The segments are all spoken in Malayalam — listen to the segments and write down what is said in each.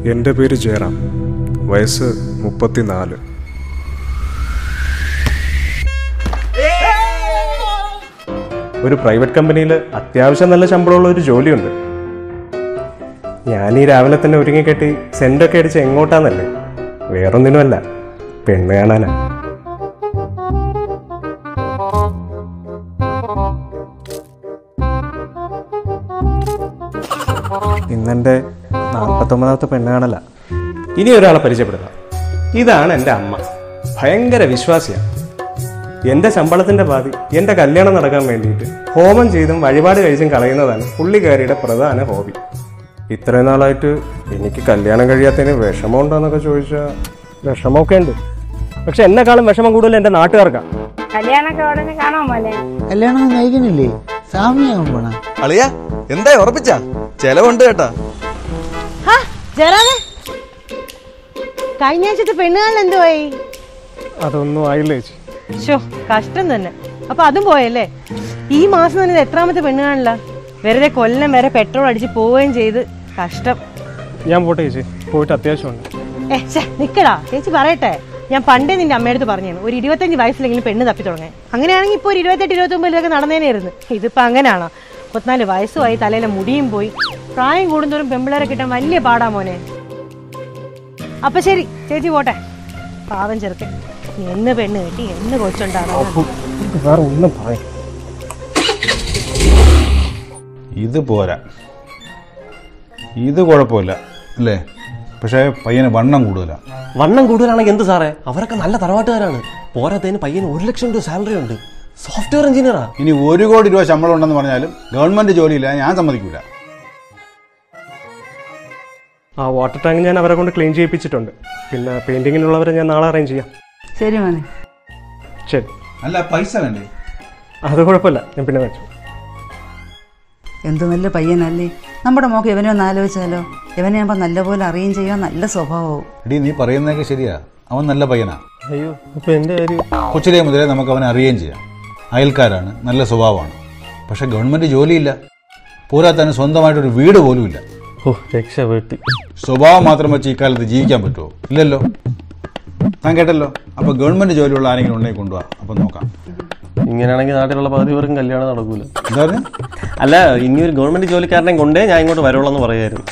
എൻ്റെ പേര് ജയറാം വയസ്സ് മുപ്പത്തിനാല് ഒരു പ്രൈവറ്റ് കമ്പനിയിൽ അത്യാവശ്യം നല്ല ശമ്പളമുള്ള ഒരു ജോലിയുണ്ട് ഞാൻ ഈ രാവിലെ തന്നെ ഒരുങ്ങിക്കെട്ടി സെൻ്റൊക്കെ അടിച്ച് എങ്ങോട്ടാന്നല്ലേ വേറൊന്നിനുമല്ല പെണ്ണ് കാണാനാ ഇന്നെൻ്റെ നാൽപ്പത്തൊമ്പതാമത്തെ പെണ്ണ് കാണല ഇനി ഒരാളെ പരിചയപ്പെടുത്താം ഇതാണ് എൻ്റെ അമ്മ ഭയങ്കര വിശ്വാസിയാണ് എൻ്റെ ശമ്പളത്തിൻ്റെ പാതി എൻ്റെ കല്യാണം നടക്കാൻ വേണ്ടിയിട്ട് ഹോമം ചെയ്തും വഴിപാട് കഴിച്ചും കളയുന്നതാണ് പുള്ളിക്കാരിയുടെ പ്രധാന ഹോബി ഇത്രയും നാളായിട്ട് എനിക്ക് കല്യാണം കഴിയാത്തതിന് വിഷമമുണ്ടോന്നൊക്കെ ചോദിച്ചാൽ വിഷമമൊക്കെ ഉണ്ട് പക്ഷെ എന്നെക്കാളും വിഷമം കൂടുതൽ എൻ്റെ നാട്ടുകാർക്കാണ് കല്യാണൊക്കെ ഉടനെ കാണാൻ പോലെ കല്യാണം നയിക്കണില്ലേ സ്വാമിയാകും പോണ അളിയ എന്തായി ഉറപ്പിച്ച ചെലവുണ്ട് കേട്ടാ ഹാ, ജയറാമേ കഴിഞ്ഞ ആഴ്ചത്തെ പെണ്ണുകാണൽ എന്തുവായി അതൊന്നും ആയില്ല ചേച്ചി ഷോ കഷ്ടം തന്നെ അപ്പൊ അതും പോയല്ലേ ഈ മാസം തന്നെ ഇത് എത്രാമത്തെ പെണ്ണുകാണല വെറുതെ കൊല്ലം വരെ പെട്രോൾ അടിച്ച് പോവുകയും ചെയ്ത് കഷ്ടം ഞാൻ പോട്ടെ ചേച്ചി പോയിട്ട് അത്യാവശ്യമുണ്ട് ഏ ഛെ, നിക്കടാ ചേച്ചി പറയട്ടെ ഞാൻ പണ്ടേ നിന്റെ അമ്മയടുത്ത് പറഞ്ഞു ഒരു ഇരുപത്തഞ്ച് വയസ്സിലെങ്കിലും പെണ്ണ് തപ്പി തുടങ്ങാൻ അങ്ങനെയാണെങ്കിൽ ഇപ്പോൾ ഒരു ഇരുപത്തെട്ട് ഇരുപത്തൊമ്പതിലൊക്കെ നടന്നേനായിരുന്നു ഇതിപ്പോ അങ്ങനെയാണോ മുപ്പത്തിനാല് വയസ്സുമായി തലയിലെ മുടിയും പോയി പ്രായം കൂടുന്തോറും പെമ്പിളരെ കിട്ടാൻ വലിയ പാടാ മോനെ അപ്പൊ ശരി ചേച്ചി പോട്ടെ പാവം ചെറുക്കൻ നീ എന്ന് പെണ്ണ് കെട്ടി എന്ന് കൊച്ചുണ്ടാകും വേറെ ഒന്നും പറയാം ഇത് പോരാ ഇത് കുഴപ്പമില്ല അല്ലേ പക്ഷേ പയ്യന് വണ്ണം കൂടുതലാണ് വണ്ണം കൂടുതലാണെങ്കിൽ എന്ത് സാറേ അവരൊക്കെ നല്ല തറവാട്ടുകാരാണ് പോരാത്തതിന് പയ്യന് ഒരു ലക്ഷം രൂപ സാലറി ഉണ്ട് സോഫ്റ്റ്വെയർ എഞ്ചിനീയറാ ഇനി ഒരു കോടി രൂപ ശമ്പളം ഉണ്ടെന്ന് പറഞ്ഞാലും ഗവൺമെന്റ് ജോലിയില്ല ഞാൻ സമ്മതിക്കൂല ആ വാട്ടർ ടാങ്ക് ഞാൻ അവരെ കൊണ്ട് ക്ലീൻ ചെയ്യിപ്പിച്ചിട്ടുണ്ട് പിന്നെ പെയിന്റിങ്ങിനുള്ളവരെ ഞാൻ നാളെ അറേഞ്ച് ചെയ്യാം ശരി മോനെ ശരി അല്ല പൈസ വേണ്ടേ അത് കുഴപ്പമില്ല ഞാൻ പിന്നെ വെച്ചു എന്ത് നല്ല പയ്യനല്ലേ നമ്മുടെ മോക്ക് ഇവനെ ഒന്ന് ആലോചിച്ചാലോ ഇവനെ ആകുമ്പോൾ നല്ലപോലെ അറിയുകയും ചെയ്യാൻ നല്ല സ്വഭാവവും എടീ നീ പറയുന്നതൊക്കെ ശരിയാ അവൻ നല്ല പയ്യനാ അയ്യോ അപ്പൊ എൻ്റെ കാര്യം കൊച്ചിലെ മുതലേ നമുക്ക് അവനെ അറിയുകയും ചെയ്യാം അയൽക്കാരാണ് നല്ല സ്വഭാവമാണ് പക്ഷെ ഗവൺമെന്റ് ജോലിയില്ല പോരാത്തതിന് സ്വന്തമായിട്ടൊരു വീട് പോലും ഇല്ല ഓ രക്ഷപ്പെട്ടി സ്വഭാവം മാത്രം വെച്ച് ഈ കാലത്ത് ജീവിക്കാൻ പറ്റുമോ ഇല്ലല്ലോ താൻ കേട്ടല്ലോ അപ്പൊ ഗവൺമെന്റ് ജോലിയുള്ള ആരെങ്കിലും ഉണ്ടെങ്കിൽ കൊണ്ടുപോവാ അപ്പൊ നോക്കാം ഇങ്ങനെയാണെങ്കിൽ നാട്ടിലുള്ള പകുതി പേർക്കും കല്യാണം നടക്കൂല എന്താ പറഞ്ഞേ? അല്ല ഇനി ഒരു ഗവൺമെന്റ് ജോലിക്കാരനെ കൊണ്ടേ ഞാൻ ഇങ്ങോട്ട് വരുള്ളൂ എന്ന് പറയായിരുന്നു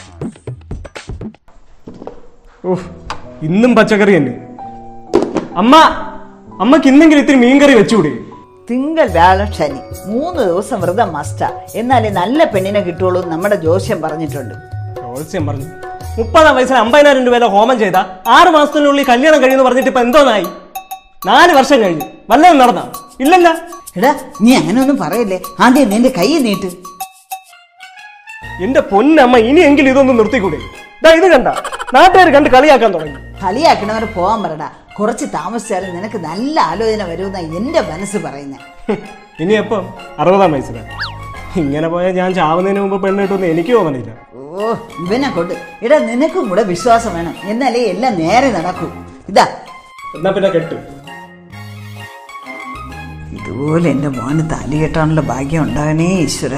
ഓഹ് ഇന്നും പച്ചക്കറി തന്നെ അമ്മ അമ്മക്ക് ഇന്നെങ്കിലും ഇത്തിരി മീൻകറി വെച്ചുകൂടി തിങ്കൾ വ്യാഴം ശനി മൂന്ന് ദിവസം വ്രതം മസ്റ്റാ എന്നാലേ നല്ല പെണ്ണിനെ കിട്ടുള്ളൂ എന്ന് നമ്മുടെ ജോസ്യം പറഞ്ഞിട്ടുണ്ട് ജോത്സ്യം പറഞ്ഞു മുപ്പതാം വയസ്സിൽ അമ്പതിനായിരം രൂപയുടെ ഹോമം ചെയ്ത ആറ് മാസത്തിനുള്ളിൽ കല്യാണം കഴിയുമെന്ന് പറഞ്ഞിട്ട് ഇപ്പൊ എന്തോന്നായി നാല് വർഷം കഴിഞ്ഞു വല്ലതും നടന്ന ഇല്ലല്ല എടാ നീ അങ്ങനെ ഒന്നും പറയല്ലേ ആദ്യം നിന്റെ കൈ നീട്ട് എന്റെ പൊന്നമ്മ ഇനിയെങ്കിലും ഇതൊന്നും നിർത്തിക്കൂടെ ദാ ഇത് കണ്ട നാട്ടുകാർ കണ്ട് കളിയാക്കാൻ തുടങ്ങി കളിയാക്കണവർ പോകാൻ പറടാ കുറച്ച് താമസിച്ചാലും നിനക്ക് നല്ല ആലോചന വരുമെന്നാ എന്റെ മനസ്സ് പറയുന്നത് ഹ്, ഇനി എപ്പം അറുപതാം വയസ്സിലാണ് ഇങ്ങനെ പോയാൽ ഞാൻ ചാവുന്നതിന് മുമ്പ് പെണ്ണ് കിട്ടുമെന്ന് എനിക്ക് തോന്നണില്ല ഓ ഇവനെ കൊണ്ട് എടാ നിനക്കും കൂടെ വിശ്വാസം വേണം എന്നാലേ എല്ലാം നേരെ നടക്കൂ ഇതാ എന്നാ പിന്നെ കെട്ട് ഇതുപോലെ എന്റെ മോന് താലി കെട്ടാനുള്ള ഭാഗ്യം ഉണ്ടാകണേ ഈശ്വര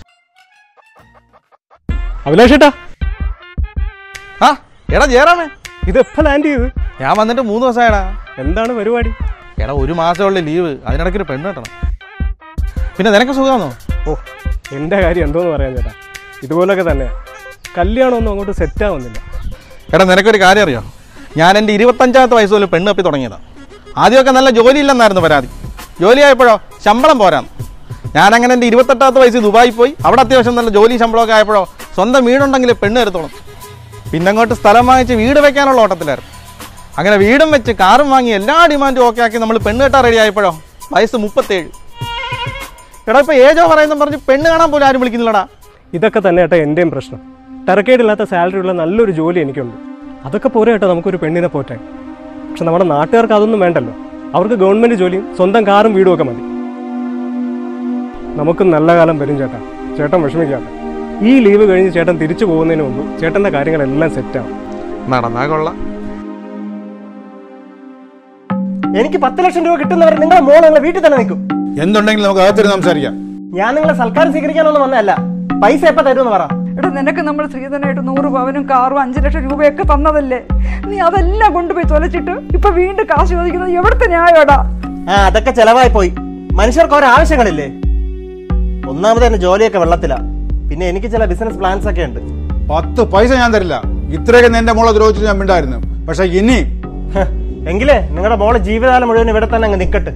അഭിലാഷേട്ടാ ആ എടാ ജയറാമേ ഇത് എപ്പോ ലാൻഡ് ചെയ്ത് ഞാൻ വന്നിട്ട് മൂന്ന് ദിവസമായടാ എന്താണ് പരിപാടി എടാ ഒരു മാസമുള്ള ലീവ് അതിനിടയ്ക്ക് ഒരു പെണ്ണ് കിട്ടണം പിന്നെ നിനക്ക് സുഖമാണോ ഓ എൻ്റെ കാര്യം എന്തോന്ന് പറയാൻ ചേട്ടാ ഇതുപോലൊക്കെ തന്നെയാ കല്യാണമൊന്നും അങ്ങോട്ട് സെറ്റ് ആവുന്നില്ല എടാ നിനക്കൊരു കാര്യം അറിയോ ഞാൻ എൻ്റെ ഇരുപത്തഞ്ചാമത്തെ വയസ്സ് മുതൽ പെണ്ണ് തപ്പി തുടങ്ങിയതാണ് ആദ്യമൊക്കെ നല്ല ജോലി ഇല്ലെന്നായിരുന്നു പരാതി ജോലിയായപ്പോഴോ ശമ്പളം പോരാന്ന് ഞാനങ്ങനെ എൻ്റെ ഇരുപത്തെട്ടാമത്തെ വയസ്സിൽ ദുബായി പോയി അവിടെ അത്യാവശ്യം നല്ല ജോലി ശമ്പളമൊക്കെ ആയപ്പോഴോ സ്വന്തം വീടുണ്ടെങ്കിൽ പെണ്ണ് എടുത്തോളും പിന്നെ അങ്ങോട്ട് സ്ഥലം വാങ്ങിച്ച് വീട് വെക്കാനുള്ള ഓട്ടത്തിലായിരുന്നു അങ്ങനെ വീടും വെച്ച് കാറും വാങ്ങി എല്ലാ ഡിമാൻഡും ഓക്കെ ആക്കി നമ്മൾ പെണ്ണ് കെട്ടാൻ റെഡി ആയപ്പോഴോ വയസ്സ് മുപ്പത്തേഴ് എടാ ഇപ്പോൾ ഏജോ പറയുന്ന പറഞ്ഞ് പെണ്ണ് കാണാൻ പോലും ആരും വിളിക്കുന്നില്ലടാ ഇതൊക്കെ തന്നെ ഏട്ടാ എൻ്റെയും പ്രശ്നം തിരക്കേടില്ലാത്ത സാലറി ഉള്ള നല്ലൊരു ജോലി എനിക്കുണ്ട് അതൊക്കെ പോരെ ഏട്ടാ നമുക്കൊരു പെണ്ണിനെ പോറ്റാൻ പക്ഷെ നമ്മുടെ നാട്ടുകാർക്ക് അതൊന്നും വേണ്ടല്ലോ അവർക്ക് ഗവൺമെന്റ് ജോലിയും സ്വന്തം കാറും വീടും ഒക്കെ മതി നമുക്ക് നല്ല കാലം വരും ചേട്ടാ ചേട്ടൻ വിഷമിക്കാതെ ഈ ലീവ് കഴിഞ്ഞ് ചേട്ടൻ തിരിച്ചു പോകുന്നതിന് മുമ്പ് ചേട്ടൻ്റെ കാര്യങ്ങളെല്ലാം സെറ്റാവും നടന്നാ കൊള്ളാം എനിക്ക് പത്ത് ലക്ഷം രൂപ കിട്ടുന്നവരെ നിങ്ങളെ മോൾ നിങ്ങളെ വീട്ടിൽ തന്നെ നിൽക്കും എന്തുണ്ടെങ്കിലും നമുക്ക് അകത്തിരുന്ന് സംസാരിക്കാം ഞാൻ നിങ്ങളെ സൽക്കാരം സ്വീകരിക്കാനൊന്നും വന്നതല്ല പൈസ എപ്പോൾ തരുമെന്ന് പറ എടാ നിനക്ക് നമ്മൾ ശ്രീധനായിട്ട് നൂറ് പവനും കാറും അഞ്ചു ലക്ഷം രൂപയൊക്കെ തന്നതല്ലേ നീ അതെല്ലാം കൊണ്ടുപോയി തൊലച്ചിട്ട് ഇപ്പൊ വീണ്ടും കാശ് ചോദിക്കുന്നത് എവിടുത്തെ ന്യായോടാ ആ അതൊക്കെ ചെലവായി പോയി മനുഷ്യർക്ക് ഓരോ ആവശ്യങ്ങളില്ലേ ഒന്നാമത് തന്നെ ജോലിയൊക്കെ വെള്ളത്തിലാ പിന്നെ എനിക്ക് ചില ബിസിനസ് പ്ലാൻസ് ഒക്കെ ഉണ്ട് പത്ത് പൈസ ഞാൻ തരില്ല ഇത്രയൊക്കെ നിന്റെ മോളെ ദ്രോഹിച്ചിട്ട് ഞാൻ മിണ്ടായിരുന്നു പക്ഷെ ഇനി ഹ, എങ്കിലേ നിങ്ങളുടെ മോളെ ജീവിതകാലം മുഴുവൻ ഇവിടെ തന്നെ അങ്ങ് നിൽക്കട്ടെ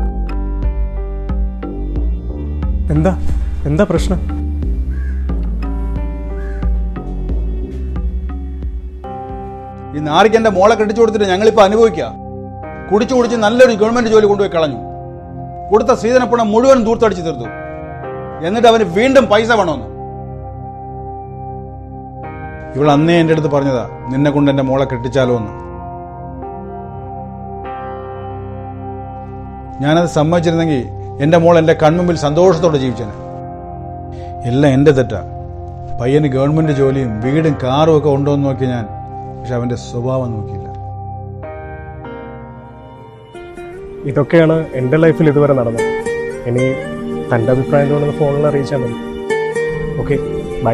എന്താ എന്താ പ്രശ്നം ഈ നാറിക്ക് എന്റെ മോളെ കെട്ടിച്ചു കൊടുത്തിട്ട് ഞങ്ങളിപ്പോ അനുഭവിക്കുക കുടിച്ചു കുടിച്ച് നല്ലൊരു ഗവൺമെന്റ് ജോലി കൊണ്ടുപോയി കളഞ്ഞു കൊടുത്ത സീതനപ്പുണം മുഴുവൻ ദൂർത്തടിച്ചു തീർത്തു എന്നിട്ട് അവന് വീണ്ടും പൈസ വേണമെന്ന് ഇവൾ അന്നേ എൻ്റെ അടുത്ത് പറഞ്ഞതാ നിന്നെ കൊണ്ട് എന്റെ മോളെ കെട്ടിച്ചാലോ എന്ന് ഞാനത് സമ്മതിച്ചിരുന്നെങ്കിൽ എന്റെ മോൾ എന്റെ കൺമുമ്പിൽ സന്തോഷത്തോടെ ജീവിച്ചേനെ എല്ലാം എന്റെ തെറ്റാ പയ്യന് ഗവൺമെന്റ് ജോലിയും വീടും കാറും ഒക്കെ ഉണ്ടോ എന്ന് നോക്കി ഞാൻ പക്ഷെ അവന്റെ സ്വഭാവം നോക്കിയില്ല ഇതൊക്കെയാണ് എൻ്റെ ലൈഫിൽ ഇതുവരെ നടന്നത് ഇനി തൻ്റെ അഭിപ്രായം തോന്നുന്ന ഫോണിൽ അറിയിച്ചാൽ മതി ഓക്കെ ബൈ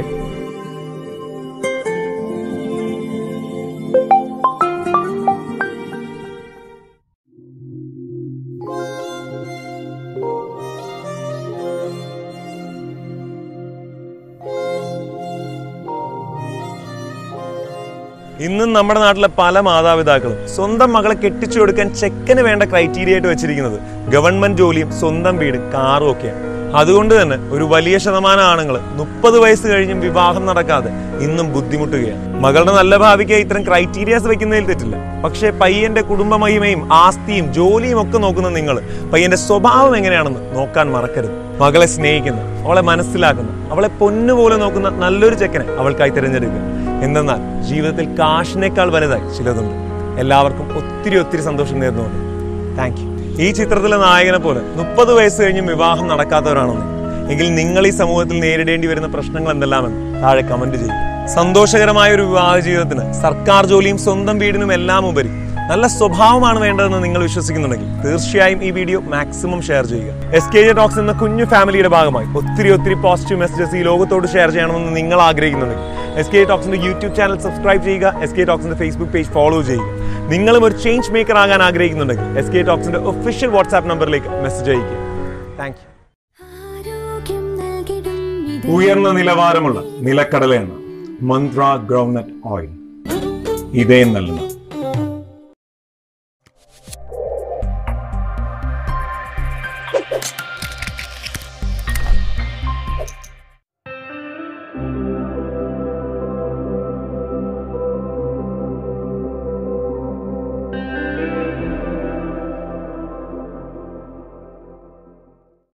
ഇന്നും നമ്മുടെ നാട്ടിലെ പല മാതാപിതാക്കളും സ്വന്തം മകളെ കെട്ടിച്ചു കൊടുക്കാൻ ചെക്കന് വേണ്ട ക്രൈറ്റീരിയ ആയിട്ട് വെച്ചിരിക്കുന്നത് ഗവൺമെന്റ് ജോലിയും സ്വന്തം വീടും കാറും ഒക്കെയാണ് അതുകൊണ്ട് തന്നെ ഒരു വലിയ ശതമാനം ആണുങ്ങൾ മുപ്പത് വയസ്സ് കഴിഞ്ഞും വിവാഹം നടക്കാതെ ഇന്നും ബുദ്ധിമുട്ടുകയാണ് മകളുടെ നല്ല ഭാവിക്ക് ഇത്തരം ക്രൈറ്റീരിയാസ് വെക്കുന്നതിൽ തെറ്റില്ല പക്ഷേ പയ്യന്റെ കുടുംബ മഹിമയും ആസ്തിയും ജോലിയും ഒക്കെ നോക്കുന്ന നിങ്ങൾ പയ്യന്റെ സ്വഭാവം എങ്ങനെയാണെന്ന് നോക്കാൻ മറക്കരുത് മകളെ സ്നേഹിക്കുന്ന അവളെ മനസ്സിലാക്കുന്ന അവളെ പൊന്നുപോലെ നോക്കുന്ന നല്ലൊരു ചെക്കനെ അവൾക്കായി തിരഞ്ഞെടുക്കുക എന്തെന്നാൽ ജീവിതത്തിൽ കാശിനേക്കാൾ വലുതായി ചിലതുണ്ട് എല്ലാവർക്കും ഒത്തിരി ഒത്തിരി സന്തോഷം നേർന്നുകൊണ്ട് താങ്ക് യു ഈ ചിത്രത്തിലെ നായകനെ പോലെ മുപ്പത് വയസ്സ് കഴിഞ്ഞും വിവാഹം നടക്കാത്തവരാണോ നീ എങ്കിൽ നിങ്ങൾ ഈ സമൂഹത്തിൽ നേരിടേണ്ടി വരുന്ന പ്രശ്നങ്ങൾ എന്തെല്ലാമെന്ന് താഴെ കമന്റ് ചെയ്യുക സന്തോഷകരമായ ഒരു വിവാഹ ജീവിതത്തിന് സർക്കാർ ജോലിയും സ്വന്തം വീടിനും എല്ലാം ഉപരി നല്ല സ്വഭാവമാണ് വേണ്ടതെന്ന് നിങ്ങൾ വിശ്വസിക്കുന്നുണ്ടെങ്കിൽ തീർച്ചയായും ഈ വീഡിയോ മാക്സിമം ഷെയർ ചെയ്യുക എസ് കെ ജെ ടോക്സ് എന്ന കുഞ്ഞു ഫാമിലിയുടെ ഭാഗമായി ഒത്തിരി ഒത്തിരി പോസിറ്റീവ് മെസ്സേജസ് ഈ ലോകത്തോട് ഷെയർ ചെയ്യണമെന്ന് നിങ്ങൾ ആഗ്രഹിക്കുന്നുണ്ടെങ്കിൽ എസ് കെ ടോക്സിന്റെ യൂട്യൂബ് ചാനൽ സബ്സ്ക്രൈബ് ചെയ്യുക എസ് കെ ടോക്സിന്റെ ഫേസ്ബുക്ക് പേജ് ഫോളോ ചെയ്യുക നിങ്ങളും ഒരു ചേഞ്ച് മേക്കർ ആകാൻ ആഗ്രഹിക്കുന്നുണ്ടെങ്കിൽ എസ് കെ ടോക്സിന്റെ ഒഫീഷ്യൽ വാട്സ്ആപ്പ് നമ്പറിലേക്ക് മെസ്സേജ് അയക്കുക താങ്ക് യു ഉയർന്ന നിലവാരമുള്ള നിലക്കടലയാണ് മന്ത്ര ഗ്രൗണ്ട്നട്ട് ഓയിൽ ഇതേ നൽകുന്ന